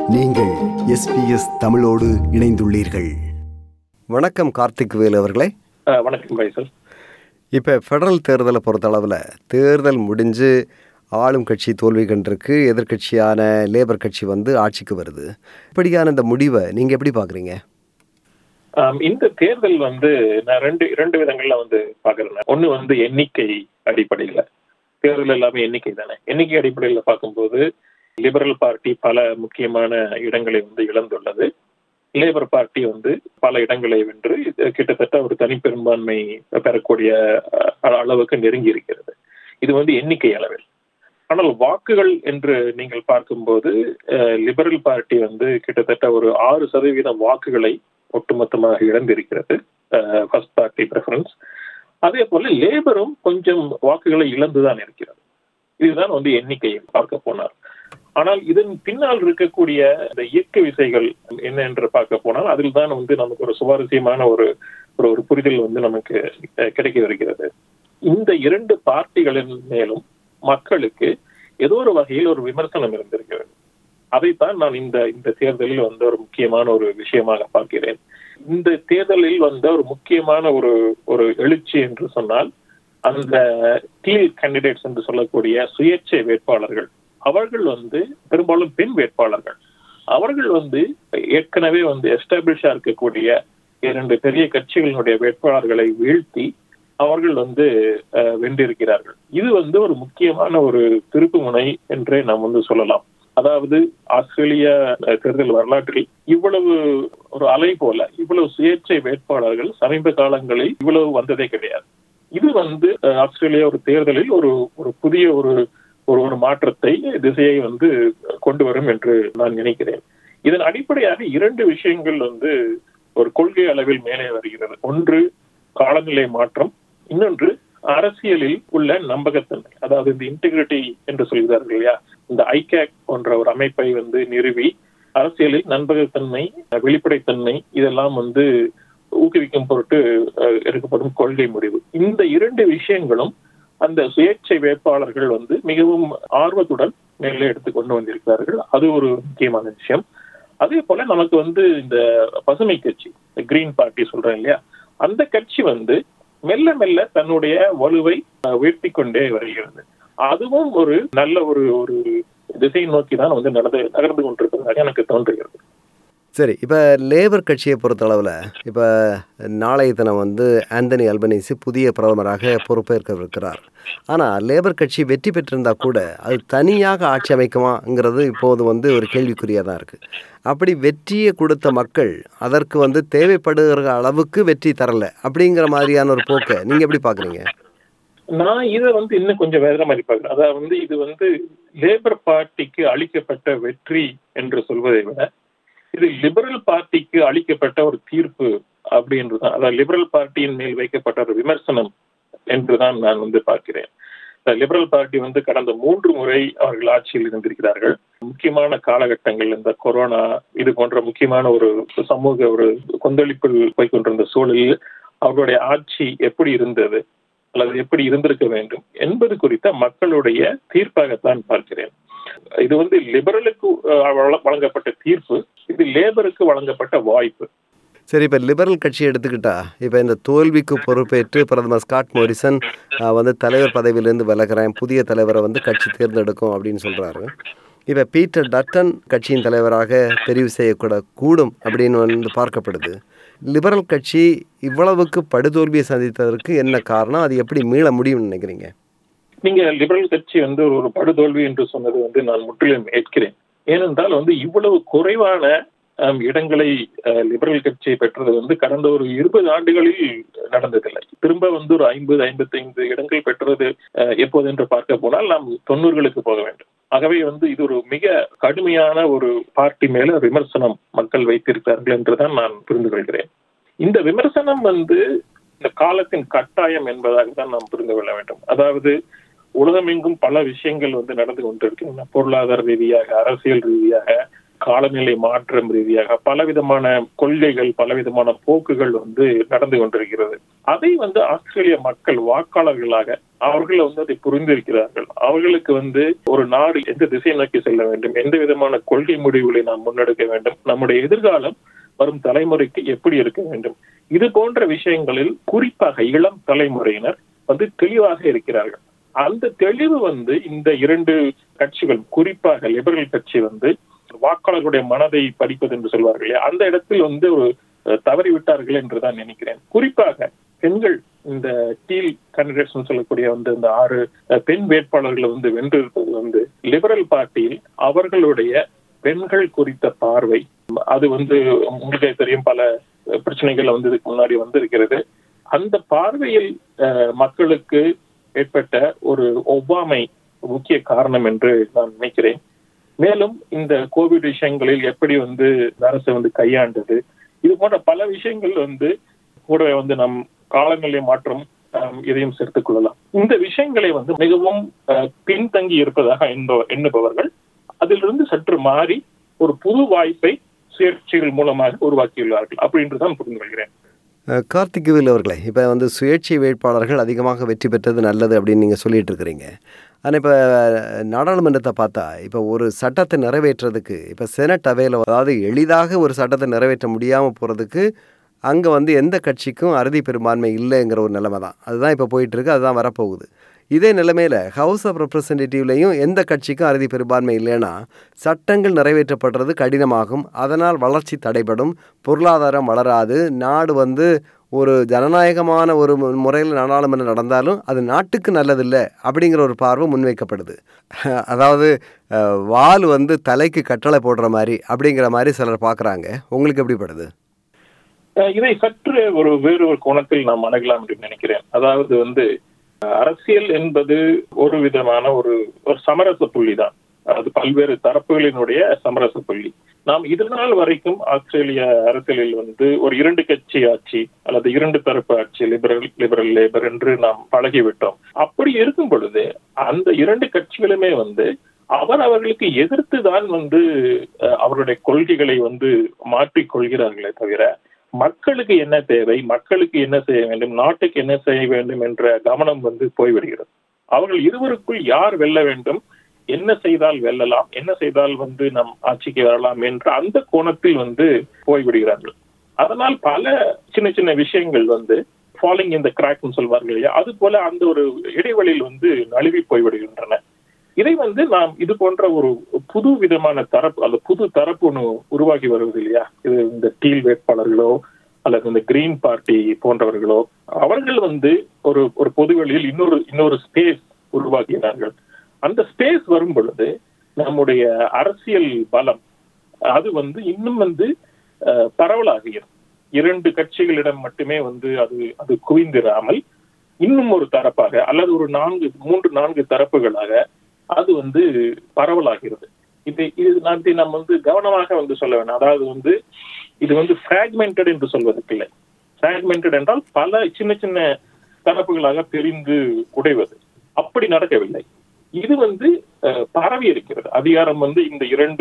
நீங்கள் எஸ்பிஎஸ் தமிழோடு இணைந்துள்ளீர்கள் வணக்கம் கார்த்திக் வேல் அவர்களே ஆ, வணக்கம் பைசல் இப்போ ஃபெடரல் தேர்தலை பொறுத்தளவில் தேர்தல் முடிஞ்சு ஆளும் கட்சி தோல்வி கண்டிருக்கு எதிர்க்கட்சியான லேபர் கட்சி வந்து ஆட்சிக்கு வருது இப்படியான இந்த முடிவை நீங்கள் எப்படி பார்க்குறீங்க ஆம், இந்த தேர்தல் வந்து நான் ரெண்டு இரண்டு விதங்கள்ல வந்து பாக்குறேன் ஒண்ணு வந்து எண்ணிக்கை அடிப்படையில தேர்தல் எல்லாமே எண்ணிக்கை தானே எண்ணிக்கை அடிப்படையில பார்க்கும்போது லிபரல் பார்ட்டி பல முக்கியமான இடங்களை வந்து இழந்துள்ளது லேபர் பார்ட்டி வந்து பல இடங்களை வென்று இது கிட்டத்தட்ட ஒரு தனிப்பெரும்பான்மை பெறக்கூடிய அஹ், அளவுக்கு நெருங்கி இருக்கிறது இது வந்து எண்ணிக்கை அளவில் ஆனால் வாக்குகள் என்று நீங்கள் பார்க்கும்போது அஹ், லிபரல் பார்ட்டி வந்து கிட்டத்தட்ட ஒரு ஆறு சதவீதம் வாக்குகளை ஒட்டுமொத்தமாக இழந்திருக்கிறது ஃபர்ஸ்ட் பார்ட்டி ப்ரெஃபரன்ஸ் அதே போல லேபரும் கொஞ்சம் வாக்குகளை இழந்துதான் இருக்கிறது இதுதான் வந்து எண்ணிக்கையை பார்க்க போனார் ஆனால் இதன் பின்னால் இருக்கக்கூடிய இந்த இயக்க விசைகள் என்ன என்று பார்க்க போனால் அதில் தான் வந்து நமக்கு ஒரு சுவாரஸ்யமான ஒரு ஒரு ஒரு புரிதல் வந்து நமக்கு அஹ், கிடைக்க வருகிறது இந்த இரண்டு பார்ட்டிகளின் மேலும் மக்களுக்கு ஏதோ ஒரு வகையில் ஒரு விமர்சனம் இருந்திருக்கிறது அதைத்தான் நான் இந்த இந்த தேர்தலில் வந்து ஒரு முக்கியமான ஒரு விஷயமாக பார்க்கிறேன் இந்த தேர்தலில் வந்த ஒரு முக்கியமான ஒரு ஒரு எழுச்சி என்று சொன்னால் அந்த டீல் கேண்டிடேட்ஸ் என்று சொல்லக்கூடிய சுயேட்சை வேட்பாளர்கள் அவர்கள் வந்து பெரும்பாலும் பெண் வேட்பாளர்கள் அவர்கள் வந்து ஏற்கனவே வந்து எஸ்டாப்ளிஷா இருக்கக்கூடிய இரண்டு பெரிய கட்சிகளினுடைய வேட்பாளர்களை வீழ்த்தி அவர்கள் வந்து அஹ், வென்றிருக்கிறார்கள் இது வந்து ஒரு முக்கியமான ஒரு திருப்பு முனை என்றே நாம் வந்து சொல்லலாம் அதாவது ஆஸ்திரேலிய அஹ், தேர்தல் வரலாற்றில் இவ்வளவு ஒரு அலை போல இவ்வளவு சுயேட்சை வேட்பாளர்கள் சமீப காலங்களில் இவ்வளவு வந்ததே கிடையாது இது வந்து அஹ், ஆஸ்திரேலியா ஒரு தேர்தலில் ஒரு ஒரு புதிய ஒரு ஒரு ஒரு மாற்றத்தை திசையை வந்து கொண்டு வரும் என்று நான் நினைக்கிறேன் இதன் அடிப்படையாக இரண்டு விஷயங்கள் வந்து ஒரு கொள்கை அளவில் மேலே வருகிறது ஒன்று காலநிலை மாற்றம் இன்னொன்று அரசியலில் உள்ள நம்பகத்தன்மை அதாவது இந்த இன்டெகிரிட்டி என்று சொல்கிறார்கள் இல்லையா இந்த ஐகேக் போன்ற ஒரு அமைப்பை வந்து நிறுவி அரசியலில் நம்பகத்தன்மை வெளிப்படைத்தன்மை இதெல்லாம் வந்து ஊக்குவிக்கும் பொருட்டு அஹ், எடுக்கப்படும் கொள்கை முடிவு இந்த இரண்டு விஷயங்களும் அந்த சுயேட்சை வேட்பாளர்கள் வந்து மிகவும் ஆர்வத்துடன் மேலே எடுத்து கொண்டு வந்திருக்கிறார்கள் அது ஒரு முக்கியமான விஷயம் அதே போல நமக்கு வந்து இந்த பசுமை கட்சி கிரீன் பார்ட்டி சொல்றேன் இல்லையா அந்த கட்சி வந்து மெல்ல மெல்ல தன்னுடைய வலுவை அஹ், உயர்த்தி கொண்டே வருகிறது அதுவும் ஒரு நல்ல ஒரு ஒரு திசை நோக்கி தான் வந்து நடந்து நகர்ந்து கொண்டிருப்பதாக எனக்கு தோன்றுகிறது சரி இப்போ லேபர் கட்சியை பொறுத்தளவில் இப்போ நாளைய தினம் வந்து ஆந்தனி அல்பனீசி புதிய பிரதமராக பொறுப்பேற்கவிருக்கிறார் ஆனால் லேபர் கட்சி வெற்றி பெற்றிருந்தா கூட அது தனியாக ஆட்சி அமைக்குமாங்கிறது இப்போது வந்து ஒரு கேள்விக்குறியாக தான் இருக்குது அப்படி வெற்றியை கொடுத்த மக்கள் அதற்கு வந்து தேவைப்படுகிற அளவுக்கு வெற்றி தரல அப்படிங்கிற மாதிரியான ஒரு போக்கை நீங்கள் எப்படி பார்க்குறீங்க நான் இதை வந்து இன்னும் கொஞ்சம் வேற மாதிரி பார்க்கிறேன் அதாவது வந்து இது வந்து லேபர் பார்ட்டிக்கு அளிக்கப்பட்ட வெற்றி என்று சொல்வதை விட இது லிபரல் பார்ட்டிக்கு அளிக்கப்பட்ட ஒரு தீர்ப்பு அப்படி என்றுதான் அதாவது லிபரல் பார்ட்டியின் மேல் வைக்கப்பட்ட ஒரு விமர்சனம் என்றுதான் நான் வந்து பார்க்கிறேன் இந்த லிபரல் பார்ட்டி வந்து கடந்த மூன்று முறை அவர்கள் ஆட்சியில் இருந்திருக்கிறார்கள் முக்கியமான காலகட்டங்கள் இந்த கொரோனா இது போன்ற முக்கியமான ஒரு சமூக ஒரு கொந்தளிப்பில் போய்கொண்டிருந்த சூழலில் அவர்களுடைய ஆட்சி எப்படி இருந்தது அல்லது எப்படி இருந்திருக்க வேண்டும் என்பது குறித்த மக்களுடைய தீர்ப்பாகத்தான் பார்க்கிறேன் இது வந்து லிபரலுக்கு அஹ், வழ- வழங்கப்பட்ட தீர்ப்பு இது லேபருக்கு வழங்கப்பட்ட வாய்ப்பு சரி இப்போ லிபரல் கட்சி எடுத்துக்கிட்டா இப்போ இந்த தோல்விக்கு பொறுப்பேற்று பிரதமர் ஸ்காட் மோரிசன் ஆஹ், வந்து தலைவர் பதவியிலேருந்து விலகிறேன் புதிய தலைவரை வந்து கட்சி தேர்ந்தெடுக்கும் அப்படின்னு சொல்கிறாரு இப்போ பீட்டர் டட்டன் கட்சியின் தலைவராக தெரிவு செய்யக்கூட கூடும் அப்படின்னு வந்து பார்க்கப்படுது லிபரல் கட்சி இவ்வளவுக்கு படுதோல்வியை சந்தித்ததற்கு என்ன காரணம் அது எப்படி மீள முடியும்னு நினைக்கிறீங்க நீங்க லிபரல் கட்சி வந்து ஒரு ஒரு படுதோல்வி என்று சொன்னது வந்து நான் முற்றிலும் ஏற்கிறேன் ஏனென்றால் வந்து இவ்வளவு குறைவான ஆம், இடங்களை அஹ், லிபரல் கட்சி பெற்றது வந்து கடந்த ஒரு இருபது ஆண்டுகளில் நடந்ததில்லை திரும்ப வந்து ஒரு ஐம்பது ஐம்பத்தைந்து இடங்கள் பெற்றது அஹ், எப்போது என்று பார்க்க போனால் நாம் தொண்ணூறுகளுக்கு போக வேண்டும் ஆகவே வந்து இது ஒரு மிக கடுமையான ஒரு பார்ட்டி மேல விமர்சனம் மக்கள் வைத்திருக்கிறார்கள் என்றுதான் நான் புரிந்து கொள்கிறேன் இந்த விமர்சனம் வந்து இந்த காலத்தின் கட்டாயம் என்பதாக தான் நாம் புரிந்து கொள்ள வேண்டும் அதாவது உலகமெங்கும் பல விஷயங்கள் வந்து நடந்து கொண்டிருக்கின்றன பொருளாதார ரீதியாக அரசியல் ரீதியாக காலநிலை மாற்றம் ரீதியாக பலவிதமான கொள்கைகள் பலவிதமான போக்குகள் வந்து நடந்து கொண்டிருக்கிறது அதை வந்து ஆஸ்திரேலிய மக்கள் வாக்காளர்களாக அவர்கள் வந்து அதை புரிந்திருக்கிறார்கள் அவர்களுக்கு வந்து ஒரு நாடு எந்த திசை நோக்கி செல்ல வேண்டும் எந்த விதமான கொள்கை முடிவுகளை நாம் முன்னெடுக்க வேண்டும் நம்முடைய எதிர்காலம் வரும் தலைமுறைக்கு எப்படி இருக்க வேண்டும் இது போன்ற விஷயங்களில் குறிப்பாக இளம் தலைமுறையினர் வந்து தெளிவாக இருக்கிறார்கள் அந்த தெளிவு வந்து இந்த இரண்டு கட்சிகள் குறிப்பாக லிபரல் கட்சி வந்து வாக்காளர்களுடைய மனதை படிப்பது என்று சொல்வார்கள் இல்லையா அந்த இடத்தில் வந்து ஒரு தவறி விட்டார்கள் என்று தான் நினைக்கிறேன் குறிப்பாக பெண்கள் இந்த கீழ் கேண்டிடேட்ஸ் சொல்லக்கூடிய வந்து இந்த ஆறு பெண் வேட்பாளர்களை வந்து வென்றிருப்பது வந்து லிபரல் பார்ட்டியில் அவர்களுடைய பெண்கள் குறித்த பார்வை அது வந்து உங்களுக்கே தெரியும் பல பிரச்சனைகள் வந்து இதுக்கு முன்னாடி வந்திருக்கிறது அந்த பார்வையில் மக்களுக்கு ஏற்பட்ட ஒரு ஒவ்வாமை முக்கிய காரணம் என்று நான் நினைக்கிறேன் மேலும் இந்த கோவிட் விஷயங்களில் எப்படி வந்து அரசு வந்து கையாண்டது இது போன்ற பல விஷயங்கள் வந்து கூட வந்து நம் காலநிலை மாற்றம் இதையும் சேர்த்துக் கொள்ளலாம் இந்த விஷயங்களை வந்து மிகவும் பின்தங்கி இருப்பதாக எண்ணுபவர்கள் அதிலிருந்து சற்று மாறி ஒரு புது வாய்ப்பை சுயேட்சைகள் மூலமாக உருவாக்கியுள்ளார்கள் அப்படின்று தான் புரிந்து கொள்கிறேன் கார்த்திக் வில் அவர்களே இப்போ வந்து சுயேட்சை வேட்பாளர்கள் அதிகமாக வெற்றி பெற்றது நல்லது அப்படின்னு நீங்கள் சொல்லிட்டு இருக்கிறீங்க ஆனால் இப்போ நாடாளுமன்றத்தை பார்த்தா இப்போ ஒரு சட்டத்தை நிறைவேற்றுறதுக்கு இப்போ செனட் அவையில் அதாவது எளிதாக ஒரு சட்டத்தை நிறைவேற்ற முடியாமல் போகிறதுக்கு அங்கே வந்து எந்த கட்சிக்கும் அறுதி பெரும்பான்மை இல்லைங்கிற ஒரு நிலைமை தான் அதுதான் இப்போ போயிட்டுருக்கு அதுதான் வரப்போகுது இதே நிலைமையில் ஹவுஸ் ஆஃப் ரெப்ரசன்டேட்டிவ்லையும் எந்த கட்சிக்கும் அறுதி பெரும்பான்மை இல்லைன்னா சட்டங்கள் நிறைவேற்றப்படுறது கடினமாகும் அதனால் வளர்ச்சி தடைபடும் பொருளாதாரம் வளராது நாடு வந்து ஒரு ஜனநாயகமான ஒரு முறையில் நாடாளுமன்றம் நடந்தாலும் அது நாட்டுக்கு நல்லதில்லை அப்படிங்கிற ஒரு பார்வை முன்வைக்கப்படுது அதாவது வால் வந்து தலைக்கு கட்டளை போடுற மாதிரி அப்படிங்கிற மாதிரி சிலர் பார்க்குறாங்க உங்களுக்கு எப்படிப்படுது இதை சற்று ஒரு வேறு ஒரு கோணத்தில் நாம் அணுகலாம் என்று நினைக்கிறேன் அதாவது வந்து அரசியல் என்பது ஒரு விதமான ஒரு ஒரு சமரச புள்ளி தான் அது பல்வேறு தரப்புகளினுடைய சமரச புள்ளி நாம் இது நாள் வரைக்கும் ஆஸ்திரேலிய அரசியலில் வந்து ஒரு இரண்டு கட்சி ஆட்சி அல்லது இரண்டு தரப்பு ஆட்சி லிபரல் லிபரல் லேபர் என்று நாம் பழகிவிட்டோம் அப்படி இருக்கும் பொழுது அந்த இரண்டு கட்சிகளுமே வந்து அவர் அவர்களுக்கு எதிர்த்து தான் வந்து அவருடைய கொள்கைகளை வந்து மாற்றிக் கொள்கிறார்களே தவிர மக்களுக்கு என்ன தேவை மக்களுக்கு என்ன செய்ய வேண்டும் நாட்டுக்கு என்ன செய்ய வேண்டும் என்ற கவனம் வந்து போய்விடுகிறது அவர்கள் இருவருக்குள் யார் வெல்ல வேண்டும் என்ன செய்தால் வெல்லலாம் என்ன செய்தால் வந்து நம் ஆட்சிக்கு வரலாம் என்ற அந்த கோணத்தில் வந்து போய்விடுகிறார்கள் அதனால் பல சின்ன சின்ன விஷயங்கள் வந்து ஃபாலோயிங் இந்த கிராக்னு சொல்வார்கள் இல்லையா அது போல அந்த ஒரு இடைவெளியில் வந்து நழுவி போய்விடுகின்றன இதை வந்து நாம் இது போன்ற ஒரு புது விதமான தரப்பு அல்லது புது தரப்பு ஒன்று உருவாகி வருவது இல்லையா இது இந்த டீல் வேட்பாளர்களோ அல்லது இந்த கிரீன் பார்ட்டி போன்றவர்களோ அவர்கள் வந்து ஒரு ஒரு பொதுவெளியில் இன்னொரு இன்னொரு ஸ்பேஸ் உருவாக்கினார்கள் அந்த ஸ்பேஸ் வரும் பொழுது நம்முடைய அரசியல் பலம் அது வந்து இன்னும் வந்து பரவலாகிறது இரண்டு கட்சிகளிடம் மட்டுமே வந்து அது அது குவிந்திராமல் இன்னும் ஒரு தரப்பாக அல்லது ஒரு நான்கு மூன்று நான்கு தரப்புகளாக அது வந்து பரவலாகிறது இது இது நான் நம்ம வந்து கவனமாக வந்து சொல்ல வேணும் அதாவது வந்து இது வந்து பிராக்மெண்டட் என்று சொல்வதற்கு இல்லை பிராக்மெண்டட் என்றால் பல சின்ன சின்ன தரப்புகளாக பிரிந்து உடைவது அப்படி நடக்கவில்லை இது வந்து பரவி இருக்கிறது அதிகாரம் வந்து இந்த இரண்டு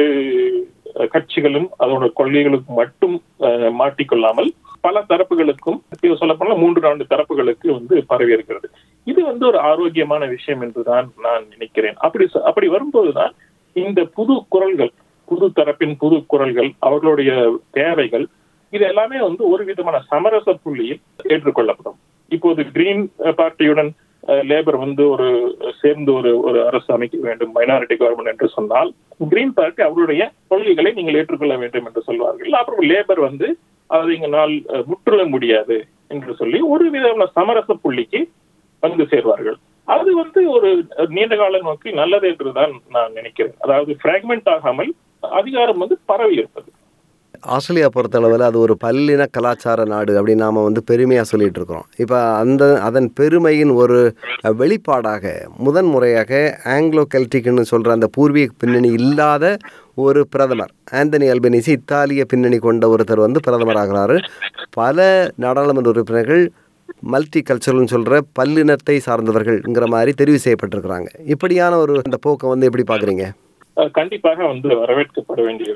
கட்சிகளும் அதோட கொள்கைகளுக்கு மட்டும் மாட்டிக்கொள்ளாமல் பல தரப்புகளுக்கும் சொல்ல போனா மூன்று நான்கு தரப்புகளுக்கு வந்து பரவி இருக்கிறது இது வந்து ஒரு ஆரோக்கியமான விஷயம் என்றுதான் நான் நினைக்கிறேன் அப்படி அப்படி வரும்போதுதான் இந்த புது குரல்கள் புது தரப்பின் புது குரல்கள் அவர்களுடைய தேவைகள் இது எல்லாமே வந்து ஒரு விதமான சமரச புள்ளியில் ஏற்றுக்கொள்ளப்படும் இப்போது கிரீன் பார்ட்டியுடன் லேபர் வந்து ஒரு சேர்ந்து ஒரு ஒரு அரசு அமைக்க வேண்டும் மைனாரிட்டி கவர்மெண்ட் என்று சொன்னால் கிரீன் பார்ட்டி அவருடைய கொள்கைகளை நீங்கள் ஏற்றுக்கொள்ள வேண்டும் என்று சொல்வார்கள் அப்புறம் லேபர் வந்து அது எங்களால் முற்றுக முடியாது என்று சொல்லி ஒரு விதமான சமரச புள்ளிக்கு வந்து சேர்வார்கள் அது வந்து ஒரு நீண்ட கால நோக்கில் நல்லது என்றுதான் நான் நினைக்கிறேன் அதாவது பிராக்மெண்ட் ஆகாமல் அதிகாரம் வந்து பரவி இருப்பது ஆஸ்திரேலியா பொறுத்தளவில் அது ஒரு பல்லின கலாச்சார நாடு அப்படின்னு நாம் வந்து பெருமையாக சொல்லிட்டு இருக்கிறோம் இப்போ அந்த அதன் பெருமையின் ஒரு வெளிப்பாடாக முதன் முறையாக ஆங்கிலோ கெல்டிக்னு சொல்கிற அந்த பூர்வீக பின்னணி இல்லாத ஒரு பிரதமர் ஆந்தனி அல்பனிசி இத்தாலிய பின்னணி கொண்ட ஒருத்தர் வந்து பிரதமர் ஆகிறாரு பல நாடாளுமன்ற உறுப்பினர்கள் மல்டி கல்ச்சரல்னு சொல்கிற பல்லினத்தை சார்ந்தவர்கள்ங்கிற மாதிரி தெரிவு செய்யப்பட்டிருக்கிறாங்க இப்படியான ஒரு அந்த போக்கை வந்து எப்படி பார்க்குறீங்க கண்டிப்பாக வந்து வரவேற்கப்பட வேண்டிய ஒன்று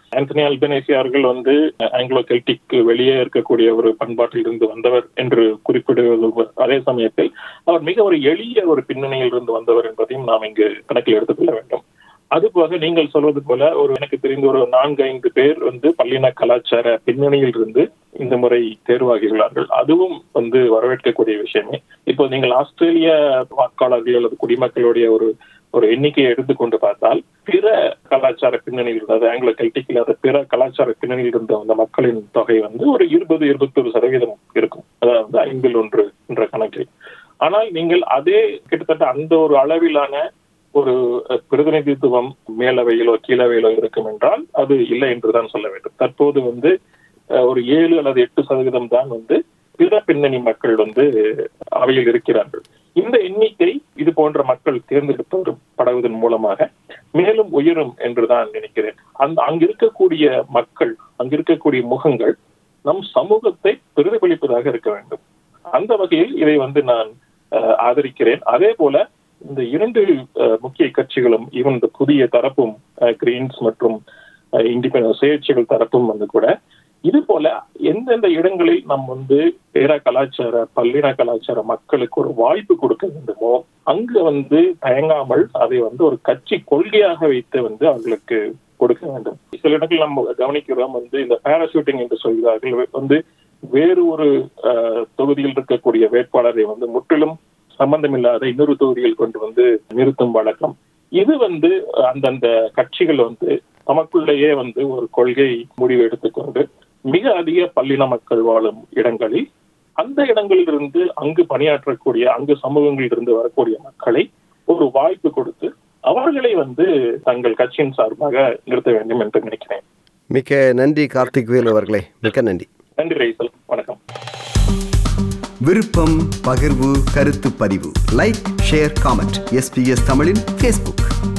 ஆந்தனி அல்பனேசி அவர்கள் வந்து ஆங்கிலோ கெல்டிக் வெளியே இருக்கக்கூடிய ஒரு பண்பாட்டில் இருந்து வந்தவர் என்று குறிப்பிடுவது அதே சமயத்தில் அவர் மிக ஒரு எளிய ஒரு பின்னணியில் இருந்து வந்தவர் என்பதையும் நாம் இங்கு கணக்கில் எடுத்துக்கொள்ள வேண்டும் அதுபோக நீங்கள் சொல்வது போல ஒரு எனக்கு தெரிந்த ஒரு நான்கு ஐந்து பேர் வந்து பல்லின கலாச்சார பின்னணியில் இருந்து இந்த முறை தேர்வாகிறார்கள் அதுவும் வந்து வரவேற்கக்கூடிய விஷயமே இப்போ நீங்கள் ஆஸ்திரேலிய வாக்காளர்கள் அல்லது குடிமக்களுடைய ஒரு ஒரு எண்ணிக்கையை எடுத்துக்கொண்டு பார்த்தால் பிற கலாச்சார பின்னணியில் இருந்த ஆங்கில கல்டிக் இல்லாத பிற கலாச்சார பின்னணியில் இருந்த அந்த மக்களின் தொகை வந்து ஒரு இருபது இருபத்தொரு சதவீதம் இருக்கும் அதாவது ஐந்தில் ஒன்று என்ற கணக்கில் ஆனால் நீங்கள் அதே கிட்டத்தட்ட அந்த ஒரு அளவிலான ஒரு பிரதிநிதித்துவம் மேலவையிலோ கீழவையிலோ இருக்கும் என்றால் அது இல்லை என்றுதான் சொல்ல வேண்டும் தற்போது வந்து ஒரு ஏழு அல்லது எட்டு சதவீதம் தான் வந்து பிற பின்னணி மக்கள் வந்து அவையில் இருக்கிறார்கள் இந்த எண்ணிக்கை இது போன்ற மக்கள் தேர்ந்தெடுப்பப்படுவதன் மூலமாக மேலும் உயரும் என்றுதான் நினைக்கிறேன் அந்த அங்க இருக்கக்கூடிய மக்கள் அங்க இருக்கக்கூடிய முகங்கள் நம் சமூகத்தை பிரதிபலிப்பதாக இருக்க வேண்டும் அந்த வகையில் இதை வந்து நான் ஆதரிக்கிறேன் அதே போல இந்த இரண்டு முக்கிய கட்சிகளும் ஈவன் இந்த புதிய தரப்பும் கிரீன்ஸ் மற்றும் இண்டிபெண்ட் சுயேட்சைகள் தரப்பும் வந்து கூட இது போல எந்தெந்த இடங்களில் நம் வந்து பேர கலாச்சார பல்லின கலாச்சார மக்களுக்கு ஒரு வாய்ப்பு கொடுக்க வேண்டுமோ அங்கு வந்து தயங்காமல் அதை வந்து ஒரு கட்சி கொள்கையாக வைத்து வந்து அவர்களுக்கு கொடுக்க வேண்டும் சில இடங்கள் நம்ம கவனிக்கிறோம் வந்து இந்த பேராஷூட்டிங் என்று சொல்கிறார்கள் வந்து வேறு ஒரு தொகுதியில் இருக்கக்கூடிய வேட்பாளரை வந்து முற்றிலும் சம்பந்தமில்லாத இன்னொரு தொகுதியில் கொண்டு வந்து நிறுத்தும் வழக்கம் இது வந்து அந்தந்த கட்சிகள் வந்து தமக்குள்ளேயே வந்து ஒரு கொள்கை முடிவு எடுத்துக்கொண்டு மிக அதிக பல்லின மக்கள் வாழும் இடங்களில் அந்த இடங்களிலிருந்து அங்கு பணியாற்றக்கூடிய அங்கு சமூகங்களில் இருந்து வரக்கூடிய மக்களை ஒரு வாய்ப்பு கொடுத்து அவர்களை வந்து தங்கள் கட்சியின் சார்பாக நிறுத்த வேண்டும் என்று நினைக்கிறேன் மிக்க நன்றி கார்த்திக் வேலு அவர்களே மிக்க நன்றி நன்றி ரைசல் வணக்கம் விருப்பம் பகிர்வு கருத்து பதிவு லைக் ஷேர் காமெண்ட் எஸ்பிஎஸ் தமிழின் ஃபேஸ்புக்